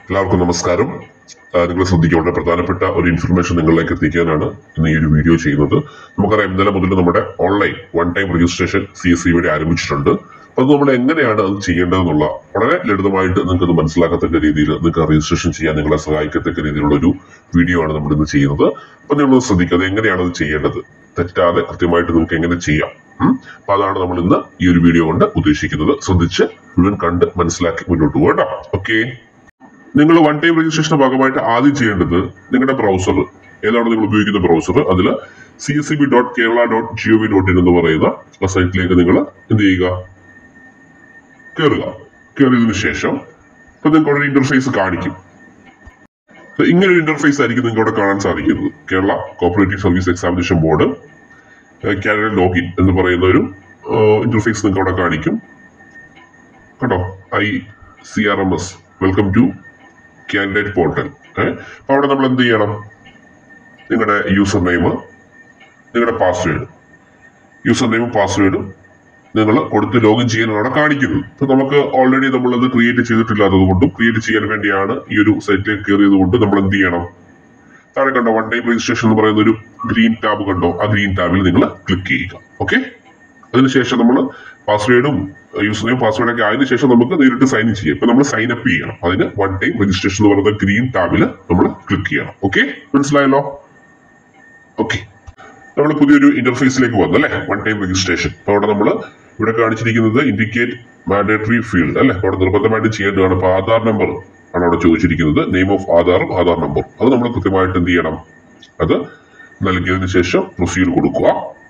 എല്ലാവർക്കും നമസ്കാരം ആ, നിങ്ങൾ ശ്രദ്ധിക്കുക വളരെ പ്രധാനപ്പെട്ട ഒരു ഇൻഫർമേഷൻ നിങ്ങളിലേക്ക് എത്തിക്കാനാണ് ഇന്ന് ഈ ഒരു വീഡിയോ ചെയ്യുന്നത് നമുക്കറിയാം ഇന്നലെ മുതൽ നമ്മുടെ online one time registration C S സിയുടെ ആരംഭിച്ചിട്ടുണ്ട് അപ്പൊ അത് നമ്മൾ എങ്ങനെയാണ് അത് ചെയ്യേണ്ടതെന്നുള്ള വളരെ ലളിതമായിട്ട് നിങ്ങൾക്ക് അത് മനസ്സിലാക്കത്തക്ക രീതിയിൽ നിങ്ങൾക്ക് രജിസ്ട്രേഷൻ ചെയ്യാൻ നിങ്ങളെ സഹായിക്കത്തക്ക രീതിയിലുള്ള ഒരു വീഡിയോ ആണ് നമ്മൾ ഇന്ന് ചെയ്യുന്നത് അപ്പൊ നിങ്ങൾ ശ്രദ്ധിക്കുക അത് എങ്ങനെയാണ് അത് ചെയ്യേണ്ടത് തെറ്റാതെ കൃത്യമായിട്ട് നിങ്ങൾക്ക് എങ്ങനെ ചെയ്യാം ഉം. അപ്പൊ അതാണ് നമ്മൾ ഇന്ന് ഈ ഒരു വീഡിയോ കൊണ്ട് ഉദ്ദേശിക്കുന്നത് ശ്രദ്ധിച്ച് മുഴുവൻ കണ്ട് മനസ്സിലാക്കി മുന്നോട്ട് പോകും കേട്ടോ ഓക്കെ നിങ്ങൾ വൺ ടൈം രജിസ്ട്രേഷന്റെ ഭാഗമായിട്ട് ആദ്യം ചെയ്യേണ്ടത് നിങ്ങളുടെ ബ്രൗസർ ഏതാണ് നിങ്ങൾ ഉപയോഗിക്കുന്ന ബ്രൗസർ അതിൽ C S C B dot Kerala dot G O V dot in എന്ന് പറയുന്ന ആ സൈറ്റിലേക്ക് നിങ്ങൾ എന്ത് ചെയ്യുക കയറുക കയറിയതിനു ശേഷം ഇപ്പൊ നിങ്ങൾക്ക് അവിടെ ഇന്റർഫേസ് കാണിക്കും അപ്പൊ ഇങ്ങനെ ഒരു ഇന്റർഫേസ് ആയിരിക്കും നിങ്ങൾക്ക് അവിടെ കാണാൻ സാധിക്കുന്നത് Kerala cooperative service examination board കാനഡ ലോഗിൻ എന്ന് പറയുന്ന ഒരു ഇന്റർഫേസ് നിങ്ങൾക്ക് അവിടെ കാണിക്കും കേട്ടോ I C R M S welcome to candidate portal ഏഹ് അപ്പൊ അവിടെ നമ്മൾ എന്ത് ചെയ്യണം നിങ്ങളുടെ യൂസർ നെയിം നിങ്ങളുടെ പാസ്വേഡ് യൂസർ നെയിമും പാസ്വേഡും നിങ്ങൾ കൊടുത്ത് ലോഗിൻ ചെയ്യാൻ അവിടെ കാണിക്കുന്നത് അപ്പൊ നമുക്ക് ഓൾറെഡി നമ്മൾ അത് ക്രിയേറ്റ് ചെയ്തിട്ടില്ലാത്തത് കൊണ്ടും ക്രിയേറ്റ് ചെയ്യാൻ വേണ്ടിയാണ് ഈ ഒരു സൈറ്റിലേക്ക് കയറിയത് കൊണ്ട് നമ്മൾ എന്ത് ചെയ്യണം താഴെ കണ്ടോ വൺ ടൈം രജിസ്ട്രേഷൻ എന്ന് പറയുന്ന ഒരു ഗ്രീൻ ടാബ് കണ്ടോ ആ ഗ്രീൻ ടാബിൽ നിങ്ങൾ ക്ലിക്ക് ചെയ്യുക ഓക്കെ അതിനുശേഷം നമ്മൾ പാസ്വേഡും യൂസർ നെയിം പാസ്വേഡ് ഒക്കെ ആയതിനു ശേഷം നമുക്ക് നേരിട്ട് സൈൻ ഇൻ ചെയ്യാം ഇപ്പൊ നമ്മൾ സൈൻ അപ്പ് ചെയ്യണം അതിന് വൺ ടൈം രജിസ്ട്രേഷൻ എന്ന് പറയുന്ന ഗ്രീൻ ടാബിൽ നമ്മൾ ക്ലിക്ക് ചെയ്യണം ഓക്കെ മനസ്സിലായല്ലോ ഓക്കെ നമ്മൾ പുതിയൊരു ഇന്റർഫേസിലേക്ക് വന്നു അല്ലെ വൺ ടൈം രജിസ്ട്രേഷൻ അപ്പൊ അവിടെ നമ്മൾ ഇവിടെ കാണിച്ചിരിക്കുന്നത് ഇൻഡിക്കേറ്റ് മാൻഡേറ്ററി ഫീൽഡ് അല്ലെ അവിടെ നിർബന്ധമായിട്ട് ചെയ്യേണ്ടതാണ് അപ്പൊ ആധാർ നമ്പർ ആണ് അവിടെ ചോദിച്ചിരിക്കുന്നത് നെയിം ഓഫ് ആധാറും ആധാർ നമ്പറും അത് നമ്മൾ കൃത്യമായിട്ട് എന്ത് ചെയ്യണം അത് നൽകിയതിനു ശേഷം പ്രൊസീഡ് കൊടുക്കുക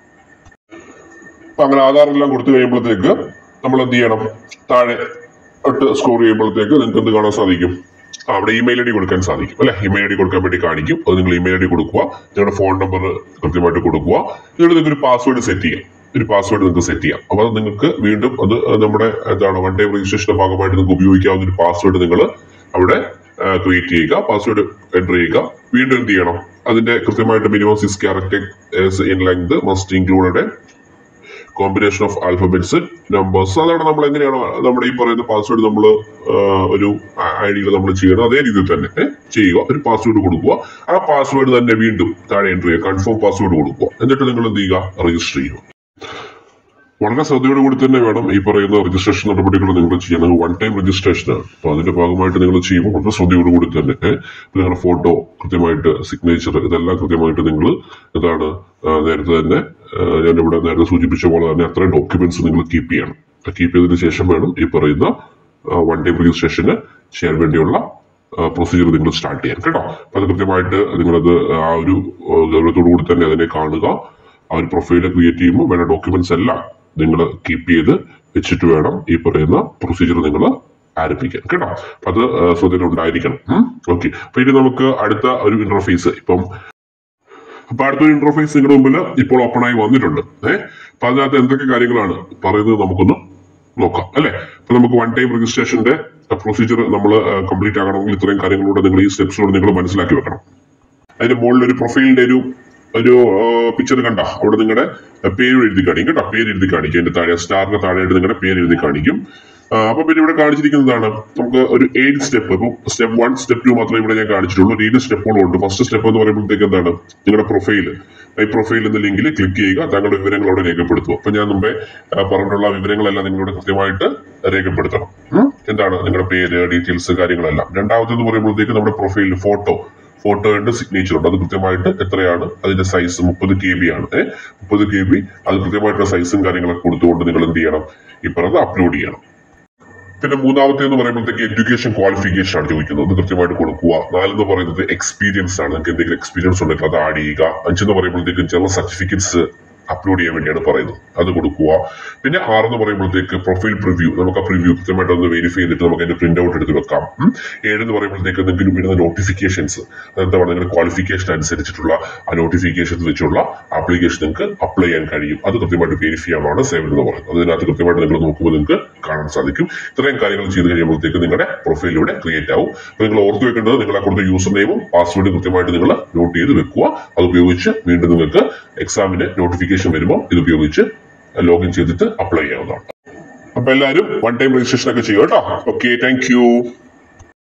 അപ്പൊ അങ്ങനെ ആധാർ എല്ലാം കൊടുത്തു കഴിയുമ്പോഴത്തേക്ക് നമ്മൾ എന്ത് ചെയ്യണം താഴെ ഇട്ട് സ്കോർ ചെയ്യുമ്പോഴത്തേക്ക് നിങ്ങൾക്ക് എന്ത് കാണാൻ സാധിക്കും ആ, അവിടെ ഇമെയിൽ ഐ ഡി കൊടുക്കാൻ സാധിക്കും അല്ലെ ഇമെയിൽ ഐ ഡി കൊടുക്കാൻ വേണ്ടി കാണിക്കും അത് നിങ്ങൾ ഇമെയിൽ ഐ ഡി കൊടുക്കുക നിങ്ങളുടെ ഫോൺ നമ്പർ കൃത്യമായിട്ട് കൊടുക്കുക എന്നിട്ട് നിങ്ങൾക്ക് ഒരു പാസ്വേഡ് സെറ്റ് ചെയ്യാം ഒരു പാസ്വേഡ് നിങ്ങൾക്ക് സെറ്റ് ചെയ്യാം അപ്പൊ അത് നിങ്ങൾക്ക് വീണ്ടും അത് നമ്മുടെ എന്താണ് വൺ ടൈം രജിസ്ട്രേഷന്റെ ഭാഗമായിട്ട് നിങ്ങൾക്ക് ഉപയോഗിക്കാവുന്ന ഒരു പാസ്വേഡ് നിങ്ങൾ അവിടെ ക്രിയേറ്റ് ചെയ്യുക പാസ്വേഡ് എൻ്റർ ചെയ്യുക വീണ്ടും എന്ത് ചെയ്യണം അതിന്റെ കൃത്യമായിട്ട് minimum six characters in length must included combination of alphabets numbers അതാണ് നമ്മൾ എങ്ങനെയാണോ നമ്മുടെ ഈ പറയുന്ന പാസ്വേഡ് നമ്മൾ ഒരു ഐ ഡിയിൽ നമ്മൾ ചെയ്യണം അതേ രീതിയിൽ തന്നെ ഏ, ചെയ്യുക ഒരു പാസ്വേഡ് കൊടുക്കുക ആ പാസ്വേഡ് തന്നെ വീണ്ടും താഴെ എൻ്റർ ചെയ്യുക കൺഫേം പാസ്വേഡ് കൊടുക്കുക എന്നിട്ട് നിങ്ങൾ എന്ത് ചെയ്യുക രജിസ്റ്റർ ചെയ്യുക വളരെ ശ്രദ്ധയോട് കൂടി തന്നെ വേണം ഈ പറയുന്ന രജിസ്ട്രേഷൻ നടപടികൾ നിങ്ങൾ ചെയ്യണം വൺ ടൈം രജിസ്ട്രേഷൻ ആണ് അപ്പൊ അതിന്റെ ഭാഗമായിട്ട് നിങ്ങൾ ചെയ്യുമ്പോൾ വളരെ ശ്രദ്ധയോട് കൂടി തന്നെ ഏഹ്, നിങ്ങളുടെ ഫോട്ടോ കൃത്യമായിട്ട് സിഗ്നേച്ചർ ഇതെല്ലാം കൃത്യമായിട്ട് നിങ്ങൾ ഇതാണ് ആ, നേരത്തെ തന്നെ ആ, ഞാനിവിടെ നേരത്തെ സൂചിപ്പിച്ച പോലെ തന്നെ അത്രയും ഡോക്യുമെന്റ്സ് നിങ്ങൾ കീപ്പ് ചെയ്യണം കീപ്പ് ചെയ്തതിനു ശേഷം വേണം ഈ പറയുന്ന വൺ ടൈം രജിസ്ട്രേഷന് ചെയ്യാൻ വേണ്ടിയുള്ള പ്രൊസീജിയർ നിങ്ങൾ സ്റ്റാർട്ട് ചെയ്യാൻ കേട്ടോ അപ്പൊ അത് കൃത്യമായിട്ട് നിങ്ങളത് ആ ഒരു ആ, ഗൗരവത്തോടു കൂടി തന്നെ അതിനെ കാണുക ആ ഒരു പ്രൊഫൈൽ ക്രിയേറ്റ് ചെയ്യുമ്പോൾ വേണ്ട ഡോക്യുമെന്റ്സ് എല്ലാം നിങ്ങൾ കീപ്പ് ചെയ്ത് വെച്ചിട്ട് വേണം ഈ പറയുന്ന പ്രൊസീജിയർ നിങ്ങൾ ആരംഭിക്കാൻ കേട്ടോ അപ്പൊ അത് ആ, ശ്രദ്ധയിൽ ഉണ്ടായിരിക്കണം ഓക്കെ അപ്പൊ ഇനി നമുക്ക് അടുത്ത ഒരു ഇന്റർഫേസ് ഇപ്പം അപ്പൊ അടുത്തൊരു ഇന്റർഫേസ് നിങ്ങളുടെ മുമ്പിൽ ഇപ്പോൾ ഓപ്പൺ ആയി വന്നിട്ടുണ്ട് ഏഹ് അപ്പൊ അതിനകത്ത് എന്തൊക്കെ കാര്യങ്ങളാണ് പറയുന്നത് നമുക്കൊന്ന് നോക്കാം അല്ലെ അപ്പൊ നമുക്ക് വൺ ടൈം രജിസ്ട്രേഷന്റെ പ്രൊസീജിയർ നമ്മൾ കംപ്ലീറ്റ് ആകണമെങ്കിൽ ഇത്രയും കാര്യങ്ങളൂടെ നിങ്ങൾ ഈ സ്റ്റെപ്സിലൂടെ നിങ്ങൾ മനസ്സിലാക്കി വെക്കണം അതിന്റെ മുകളിൽ ഒരു പ്രൊഫൈലിന്റെ ഒരു ഒരു പിക്ചർ കണ്ട അവിടെ നിങ്ങളുടെ പേര് എഴുതി കാണിക്കും കേട്ടോ പേര് എഴുതി കാണിക്കും അതിന്റെ താഴെ സ്റ്റാറിന്റെ താഴെയായിട്ട് നിങ്ങളുടെ പേര് എഴുതി കാണിക്കും ആ, അപ്പൊ പിന്നെ ഇവിടെ കാണിച്ചിരിക്കുന്നതാണ് നമുക്ക് ഒരു ഏഴ് സ്റ്റെപ്പ് ഇപ്പം സ്റ്റെപ്പ് വൺ സ്റ്റെപ്പ് ടു മാത്രമേ ഇവിടെ ഞാൻ കാണിച്ചിട്ടുള്ളൂ ഒരു ഏഴ് സ്റ്റെപ്പുകളുണ്ട് ഫസ്റ്റ് സ്റ്റെപ്പ് എന്ന് പറയുമ്പോഴത്തേക്ക് എന്താണ് നിങ്ങളുടെ പ്രൊഫൈല് ഈ പ്രൊഫൈൽ എന്ന ലിങ്കിൽ ക്ലിക്ക് ചെയ്യുക താങ്കളുടെ വിവരങ്ങൾ അവിടെ രേഖപ്പെടുത്തുക അപ്പൊ ഞാൻ മുമ്പേ ആ, പറഞ്ഞിട്ടുള്ള വിവരങ്ങളെല്ലാം നിങ്ങളോട് കൃത്യമായിട്ട് രേഖപ്പെടുത്തണം ഉം? എന്താണ് നിങ്ങളുടെ പേര് ഡീറ്റെയിൽസ് കാര്യങ്ങളെല്ലാം രണ്ടാമത്തേന്ന് പറയുമ്പോഴത്തേക്ക് നമ്മുടെ പ്രൊഫൈലിൽ ഫോട്ടോ ഫോട്ടോ ഉണ്ട് സിഗ്നേച്ചർ ഉണ്ട് അത് കൃത്യമായിട്ട് എത്രയാണ് അതിന്റെ സൈസ് മുപ്പത് കെ ബി ആണ് ഏഹ് മുപ്പത് കെ ബി അത് കൃത്യമായിട്ടുള്ള സൈസും കാര്യങ്ങളൊക്കെ കൊടുത്തുകൊണ്ട് നിങ്ങൾ എന്ത് ചെയ്യണം ഈ പറഞ്ഞത് അപ്ലോഡ് ചെയ്യണം പിന്നെ മൂന്നാമത്തെ എന്ന് പറയുമ്പോഴത്തേക്ക് എഡ്യൂക്കേഷൻ ക്വാളിഫിക്കേഷൻ ആണ് ചോദിക്കുന്നത് അത് കൃത്യമായിട്ട് കൊടുക്കുക നാലെന്ന് പറയുന്നത് എക്സ്പീരിയൻസ് ആണ് നിങ്ങൾക്ക് എന്തെങ്കിലും എക്സ്പീരിയൻസ് ഉണ്ടെങ്കിൽ അത് ആഡ് ചെയ്യുക അഞ്ചെന്ന് പറയുമ്പോഴത്തേക്ക് ജനറൽ സർട്ടിഫിക്കറ്റ്സ് അപ്ലോഡ് ചെയ്യാൻ വേണ്ടിയാണ് പറയുന്നത് അത് കൊടുക്കുക പിന്നെ ആറെന്ന് പറയുമ്പോഴത്തേക്ക് പ്രൊഫൈൽ പ്രിവ്യൂ നമുക്ക് ആ പ്രിവ്യൂ കൃത്യമായിട്ട് ഒന്ന് വെരിഫൈ ചെയ്തിട്ട് നമുക്ക് അതിന്റെ പ്രിന്റ് ഔട്ട് എടുത്ത് വെക്കാം ഉം. ഏഴെന്ന് പറയുമ്പോഴത്തേക്ക് എന്തെങ്കിലും വരുന്ന നോട്ടിഫിക്കേഷൻസ് അതെന്താണ് നിങ്ങളുടെ ക്വാളിഫിക്കേഷൻ അനുസരിച്ചിട്ടുള്ള ആ നോട്ടിഫിക്കേഷൻസ് വെച്ചുള്ള ആപ്ലിക്കേഷൻ നിങ്ങൾക്ക് അപ്ലൈ ചെയ്യാൻ കഴിയും അത് കൃത്യമായിട്ട് വെരിഫൈ ചെയ്യാനാണ് സേവൻ എന്ന് പറയുന്നത് അതിനകത്ത് കൃത്യമായിട്ട് നിങ്ങൾ നോക്കുമ്പോൾ നിങ്ങൾക്ക് കാണാൻ സാധിക്കും ഇത്രയും കാര്യങ്ങൾ ചെയ്ത് കഴിയുമ്പോഴത്തേക്ക് നിങ്ങളുടെ പ്രൊഫൈൽ ഇവിടെ ക്രിയേറ്റ് ആവും അപ്പൊ നിങ്ങൾ ഓർത്ത് വെക്കേണ്ടത് നിങ്ങൾ ആ കൊടുത്ത യൂസർ നെയിമും പാസ്വേഡും കൃത്യമായിട്ട് നിങ്ങൾ നോട്ട് ചെയ്ത് വെക്കുക അത് ഉപയോഗിച്ച് വീണ്ടും നിങ്ങൾക്ക് എക്സാമിന് നോട്ടിഫിക്കേഷൻ വരുമ്പോൾ ഇത് ഉപയോഗിച്ച് ലോഗിൻ ചെയ്തിട്ട് അപ്ലൈ ചെയ്യാവുന്നതാണ് അപ്പൊ എല്ലാവരും വൺ ടൈം രജിസ്ട്രേഷൻ ഒക്കെ ചെയ്യും കേട്ടോ ഓക്കെ താങ്ക് യു